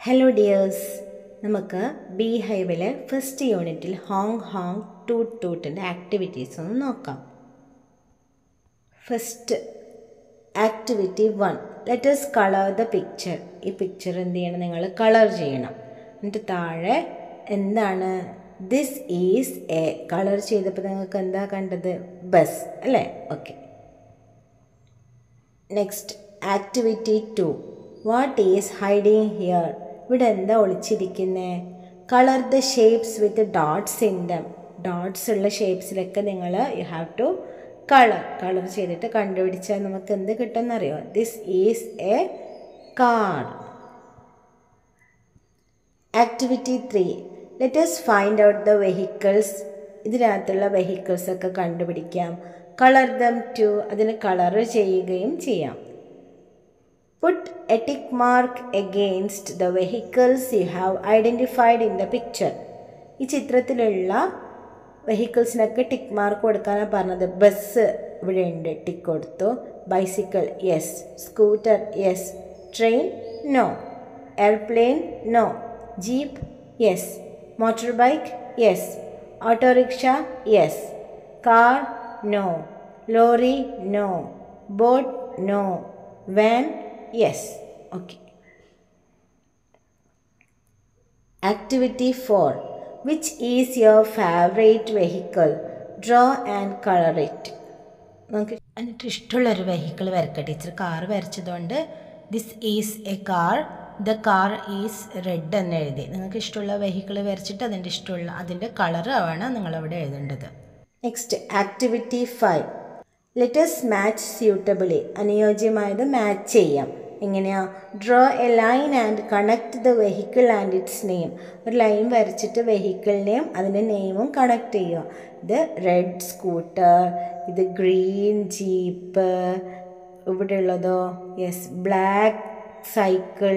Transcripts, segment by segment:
hello dears നമുക്ക് ബി ഹൈവിലെ ഫസ്റ്റ് യൂണിറ്റിൽ ഹോങ് ഹോങ് ടൂട്ട് ടൂട്ടിൻ്റെ ആക്ടിവിറ്റീസ് ഒന്ന് നോക്കാം first activity one let's colour the picture ഈ പിക്ചർ എന്ത് ചെയ്യണം നിങ്ങൾ കളർ ചെയ്യണം എന്നിട്ട് താഴെ എന്താണ് ദിസ് ഈസ് എ കളർ ചെയ്തപ്പോൾ നിങ്ങൾക്ക് എന്താ കണ്ടത് ബസ് അല്ലേ okay next activity two what is hiding here ഇവിടെ എന്താ ഒളിച്ചിരിക്കുന്നത് colour the shapes with dots in them dots ഉള്ള ഷേപ്സിലൊക്കെ നിങ്ങൾ you have to colour colour ചെയ്തിട്ട് കണ്ടുപിടിച്ചാൽ നമുക്ക് എന്ത് കിട്ടുമെന്നറിയോ this is a car activity three let us find out the vehicles ഇതിനകത്തുള്ള വെഹിക്കിൾസ് ഒക്കെ കണ്ടുപിടിക്കാം കളർ ദം ടു അതിന് കളർ ചെയ്യുകയും ചെയ്യാം put a tick mark against the vehicles you have identified in the picture ഈ ചിത്രത്തിലുള്ള വെഹിക്കിൾസിനൊക്കെ ടിക്ക് മാർക്ക് കൊടുക്കാനാണ് പറഞ്ഞത് ബസ് ഇവിടെ ഉണ്ട് ടിക്ക് കൊടുത്തു bicycle yes scooter yes train no airplane no jeep yes motor bike yes autorickshaw yes car no lorry no boat no van yes okay activity four which is your favourite vehicle draw and colour it നമുക്ക് എന്നിട്ട് ഇഷ്ടമുള്ളൊരു vehicle വരക്കുക teacher car വരച്ചതുകൊണ്ട് this is a car the car is red എന്ന് എഴുതി നിങ്ങൾക്ക് ഇഷ്ടമുള്ള vehicle വരച്ചിട്ട് അതിൻ്റെ ഇഷ്ടമുള്ള അതിൻ്റെ കളർ ആണ് നിങ്ങളവിടെ എഴുതേണ്ടത് next activity five let's match suitably അനുയോജ്യമായത് മാച്ച് ചെയ്യാം എങ്ങനെയാ draw a line and connect the vehicle and its name ഒരു ലൈൻ വരച്ചിട്ട് വെഹിക്കിളിനെയും അതിൻ്റെ നെയിമും കണക്ട് ചെയ്യുക ഇത് റെഡ് സ്കൂട്ടർ ഇത് ഗ്രീൻ ജീപ്പ് ഇവിടെയുള്ളതോ yes black cycle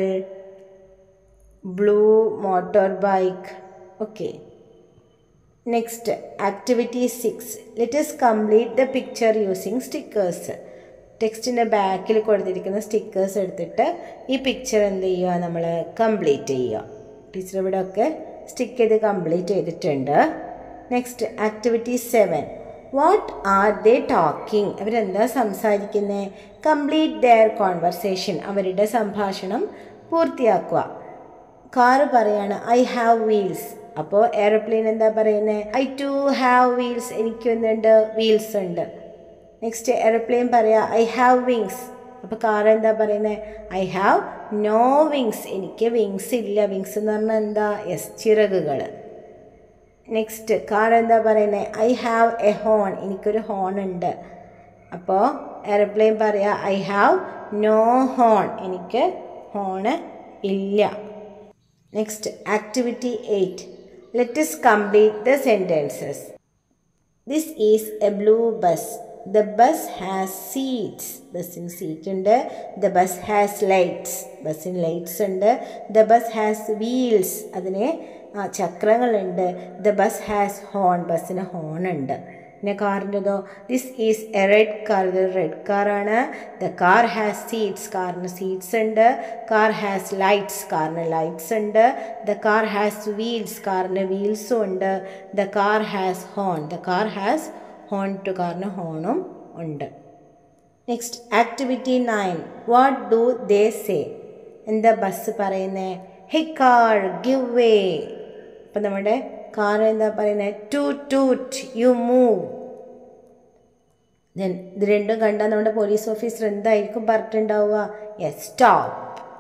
blue motor bike okay next activity six let's complete the picture using stickers ടെക്സ്റ്റിൻ്റെ ബാക്കിൽ കൊടുത്തിരിക്കുന്ന സ്റ്റിക്കേഴ്സ് എടുത്തിട്ട് ഈ പിക്ചർ എന്ത് ചെയ്യുക നമ്മൾ കംപ്ലീറ്റ് ചെയ്യുക ടീച്ചർ ഇവിടെ ഒക്കെ സ്റ്റിക്ക് ചെയ്ത് കംപ്ലീറ്റ് ചെയ്തിട്ടുണ്ട് next activity seven what are they talking അവരെന്താ സംസാരിക്കുന്നത് കംപ്ലീറ്റ് ദെയർ കോൺവെർസേഷൻ അവരുടെ സംഭാഷണം പൂർത്തിയാക്കുക കാറ് പറയാണ് ഐ ഹാവ് വീൽസ് അപ്പോൾ എയറോപ്ലെയിൻ എന്താ പറയുന്നത് ഐ ടു ഹാവ് വീൽസ് എനിക്ക് എന്തുണ്ട് വീൽസ് ഉണ്ട് നെക്സ്റ്റ് എയറോപ്ലെയിൻ പറയാ ഐ ഹാവ് വിങ്സ് അപ്പോൾ കാർ എന്താ പറയുന്നത് ഐ ഹാവ് നോ വിങ്സ് എനിക്ക് വിങ്സ് ഇല്ല വിങ്സ് എന്ന് പറഞ്ഞാൽ എന്താ യെസ് ചിറകുകൾ നെക്സ്റ്റ് കാർ എന്താ പറയുന്നത് ഐ ഹാവ് എ ഹോൺ എനിക്കൊരു ഹോൺ ഉണ്ട് അപ്പോൾ എയർപ്ലെയിൻ പറയാ ഐ ഹാവ് നോ ഹോൺ എനിക്ക് ഹോണ് ഇല്ല next activity eight let's complete the sentences this is a blue bus the bus has seats ബസ്സിന് സീറ്റ് ഉണ്ട് ദ ബസ് ഹാസ് ലൈറ്റ്സ് ബസ്സിന് lights ഉണ്ട് ദ ബസ് ഹാസ് വീൽസ് അതിന് ചക്രങ്ങളുണ്ട് the bus has horn ബസ്സിന് horn ഉണ്ട് പിന്നെ കാറിൻ്റെതോ this is a red car ഇത് റെഡ് കാറാണ് ദ കാർ ഹാസ് സീറ്റ്സ് കാറിന് സീറ്റ്സ് ഉണ്ട് കാർ ഹാസ് ലൈറ്റ്സ് കാറിന് ലൈറ്റ്സ് ഉണ്ട് ദ കാർ ഹാസ് വീൽസ് കാറിന് വീൽസും ഉണ്ട് the car has horn the car has horn too കാറിന് ഹോണും ഉണ്ട് next activity nine what do they say എന്താ ബസ് പറയുന്നത് ഹെ കാർ ഗിവ് വേ അപ്പം നമ്മുടെ കാർ എന്താ പറയുന്നത് toot toot you move then ഇത് രണ്ടും കണ്ടാൽ നമ്മുടെ പോലീസ് ഓഫീസർ എന്തായിരിക്കും പറഞ്ഞിട്ടുണ്ടാവുക yes stop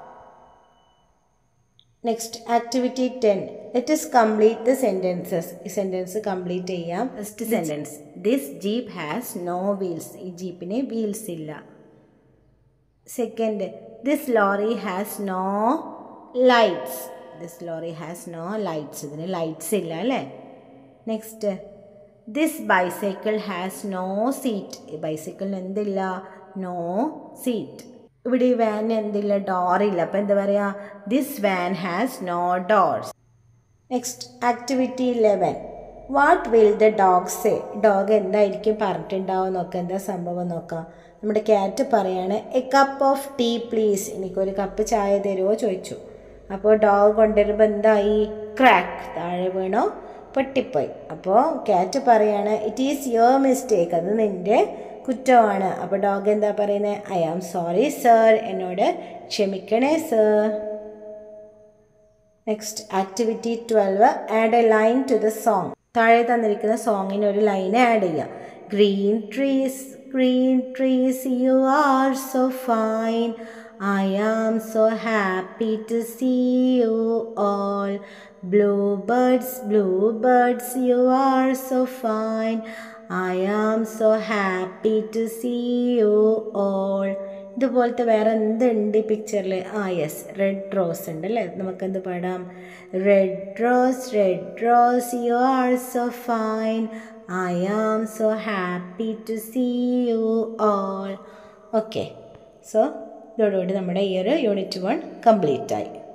next activity ten let us complete the sentences ഈ സെൻറ്റൻസ് കംപ്ലീറ്റ് ചെയ്യാം first sentence this jeep has no wheels ഈ ജീപ്പിന് വീൽസ് ഇല്ല second this lorry has no lights this lorry has no lights ഇതിന് lights ഇല്ല അല്ലേ next this bicycle has no seat ഈ ബൈസൈക്കിളിന് എന്തില്ല നോ സീറ്റ് ഇവിടെ ഈ വാനിന് എന്തില്ല ഡോറില്ല അപ്പോൾ എന്താ പറയുക this van has no doors next activity eleven what will the dog say dog എന്തായിരിക്കും പറഞ്ഞിട്ടുണ്ടാവും നോക്കാം എന്താ സംഭവം നോക്കാം നമ്മുടെ ക്യാറ്റ് പറയാണ് a cup of tea please എനിക്കൊരു കപ്പ് ചായ തരുമോ ചോദിച്ചു അപ്പോൾ ഡോഗ് കൊണ്ടുവരുമ്പോൾ എന്തായി ക്രാക്ക് താഴെ വീണോ പൊട്ടിപ്പോയി അപ്പോൾ ക്യാറ്റ് പറയാണ് ഇറ്റ് ഈസ് യുവർ മിസ്റ്റേക്ക് അത് നിൻ്റെ കുറ്റമാണ് അപ്പോൾ ഡോഗ് എന്താ പറയുന്നത് ഐ ആം സോറി സർ എന്നോട് ക്ഷമിക്കണേ sir next activity twelve add a line to the song താഴെ തന്നിരിക്കുന്ന സോങ്ങിന് ഒരു ലൈൻ ആഡ് ചെയ്യുക green trees green trees you are so fine I am so happy to see you all blue birds blue birds you are so fine I am so happy to see you all ഇതുപോലത്തെ വേറെ എന്തുണ്ട് ഈ പിക്ചറിൽ ആ yes red rose ഉണ്ട് അല്ലേ നമുക്കെന്ത് പാടാം red rose red rose you are so fine I am so happy to see you all okay so ഇതോടുകൂടി നമ്മുടെ ഈ ഒരു യൂണിറ്റ് വൺ കംപ്ലീറ്റ് ആയി